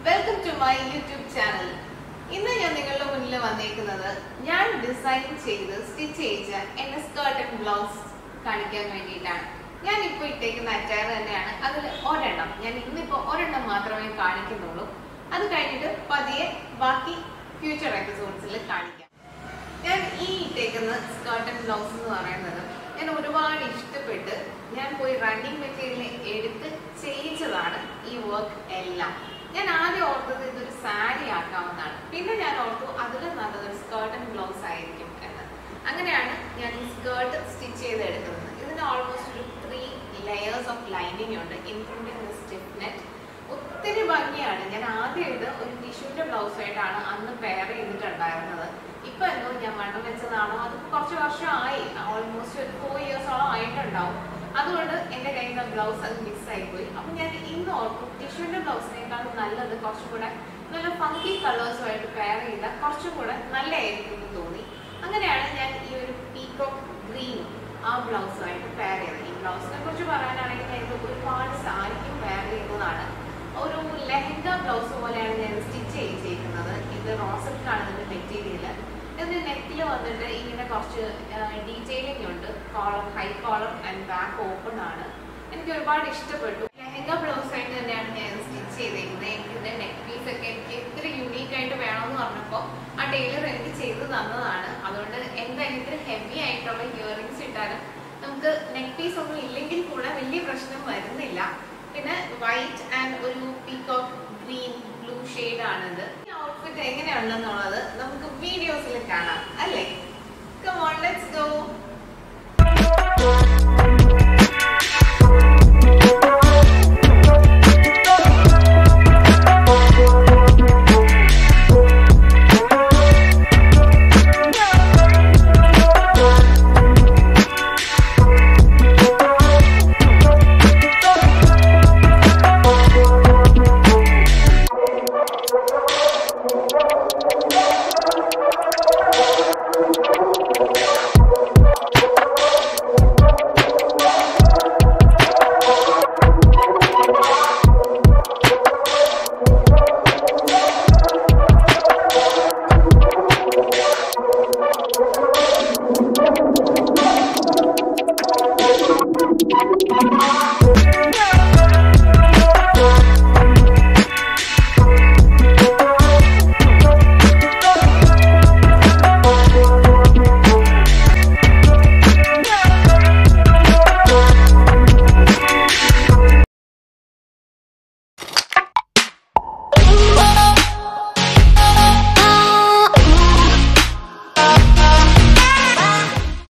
Welcome to my YouTube channel ഇന്ന് ഞാൻ നിങ്ങളുടെ മുന്നിൽ വന്നേക്കുന്നത് ഞാൻ ഡിസൈൻ ചെയ്ത് സ്റ്റിച്ച് ചെയ്ത എന്റെ സ്കേർട്ട് ആൻഡ് ബ്ലൗസ് കാണിക്കാൻ വേണ്ടിയിട്ടാണ് ഞാൻ ഇപ്പോൾ ഇട്ടേക്കുന്ന അറ്റയർ തന്നെയാണ് അതിൽ ഒരെണ്ണം ഞാൻ ഇന്നിപ്പോൾ ഒരെണ്ണം മാത്രമേ കാണിക്കുന്നുള്ളൂ അത് കഴിഞ്ഞിട്ട് പതിയെ ബാക്കി ഫ്യൂച്ചർ എപ്പിസോഡ്സിൽ കാണിക്കാം ഞാൻ ഈ ഇട്ടേക്കുന്ന സ്കേർട്ട് ആൻഡ് ബ്ലൗസ് എന്ന് പറയുന്നത് ഞാൻ ഒരുപാട് ഇഷ്ടപ്പെട്ട് ഞാൻ പോയി റണ്ണിങ് മെറ്റീരിയൽ എടുത്ത് ചെയ്യിച്ചതാണ് ഈ വർക്ക് എല്ലാം ഞാൻ ആദ്യം ഓർത്തത് ഇതൊരു സാരി ആക്കാവുന്നതാണ് പിന്നെ ഞാൻ ഓർത്തു അതിൽ നല്ലത് ഒരു സ്കേർട്ട് ആൻഡ് ബ്ലൗസ് ആയിരിക്കും എന്ന് അങ്ങനെയാണ് ഞാൻ ഈ സ്കേർട്ട് സ്റ്റിച്ച് ചെയ്തെടുക്കുന്നത് ഇതിന് ഓൾമോസ്റ്റ് ഒരു ത്രീ ലെയേഴ്സ് ഓഫ് ലൈനിങ് ഉണ്ട് ഇൻക്ലൂഡിങ് സ്റ്റിഫ് നെറ്റ് ഒത്തിരി ഭംഗിയാണ് ഞാൻ ആദ്യം ഇത് ഒരു ടിഷ്യൂന്റെ ബ്ലൗസ് ആയിട്ടാണ് അന്ന് പെയർ ചെയ്തിട്ടുണ്ടായിരുന്നത് ഇപ്പൊ എന്തോ ഞാൻ വണ്ണം വെച്ചതാണോ അത് കുറച്ച് വർഷമായി ഓൾമോസ്റ്റ് ഒരു ഫോർ ഇയേഴ്സോളം ആയിട്ടുണ്ടാവും അതുകൊണ്ട് എന്റെ കയ്യിൽ നിന്ന് ബ്ലൗസ് അത് മിസ് ആയിപ്പോയി അപ്പൊ ഞാൻ ഇന്ന് ഓർക്കും ടിഷ്യൂന്റെ ബ്ലൗസിനേക്കാളും നല്ലത് കുറച്ചും കൂടെ നല്ല ഫങ്കി കളേഴ്സുമായിട്ട് പെയർ ചെയ്താൽ കുറച്ചും കൂടെ നല്ലതായിരിക്കും എന്ന് തോന്നി അങ്ങനെയാണ് ഞാൻ ഈ ഒരു പീകോക്ക് ഗ്രീൻ ആ ബ്ലൗസുമായിട്ട് പെയർ ചെയ്തത് ഈ ബ്ലൗസിനെ കുറിച്ച് പറയാനാണെങ്കിൽ ഞാൻ ഇത് ഒരുപാട് സാരിക്കും പെയർ ചെയ്യുന്നതാണ് ഒരു ലെഹങ്ക ബ്ലൗസ് പോലെയാണ് ഞാൻ സ്റ്റിച്ച് ചെയ്യിച്ചിരിക്കുന്നത് ഇത് റോസൽക്കാണ് ഇതിന്റെ മെറ്റീരിയൽ ഇതിന്റെ നെക്കിൽ വന്നിട്ട് ഇങ്ങനെ കുറച്ച് ഡീറ്റെയിലിംഗ് ഉണ്ട് collar high collar and back open ആണ് എനിക്ക് ഒരുപാട് ഇഷ്ടപ്പെട്ടു ലെഹങ്ക ബ്ലൗസ് ആയിട്ട് തന്നെയാണ് ഞാൻ സ്റ്റിച്ച് ചെയ്തേക്കുന്നത് എനിക്ക് ഇതിന്റെ നെക്ക് പീസ് ഒക്കെ എനിക്ക് ഇത്ര യുണീക്ക് ആയിട്ട് വേണമെന്ന് പറഞ്ഞപ്പോൾ ആ ടൈലർ എനിക്ക് ചെയ്ത് തന്നതാണ് അതുകൊണ്ട് എന്തായാലും ഇത്ര ഹെവി ആയിട്ടുള്ള ഇയറിങ്സ് ഇട്ടാലും നമുക്ക് നെക്ക് പീസ് ഒന്നും ഇല്ലെങ്കിൽ കൂടെ വലിയ പ്രശ്നം വരുന്നില്ല പിന്നെ വൈറ്റ് ആൻഡ് ഒരു പീകോക്ക് ഗ്രീൻ ബ്ലൂ ഷെയ്ഡ് ആണിത് ഈ ഔട്ട്ഫിറ്റ് എങ്ങനെയുണ്ടെന്നുള്ളത് നമുക്ക് വീഡിയോസിൽ കാണാം അല്ലേ Come on, let's go. Thank you.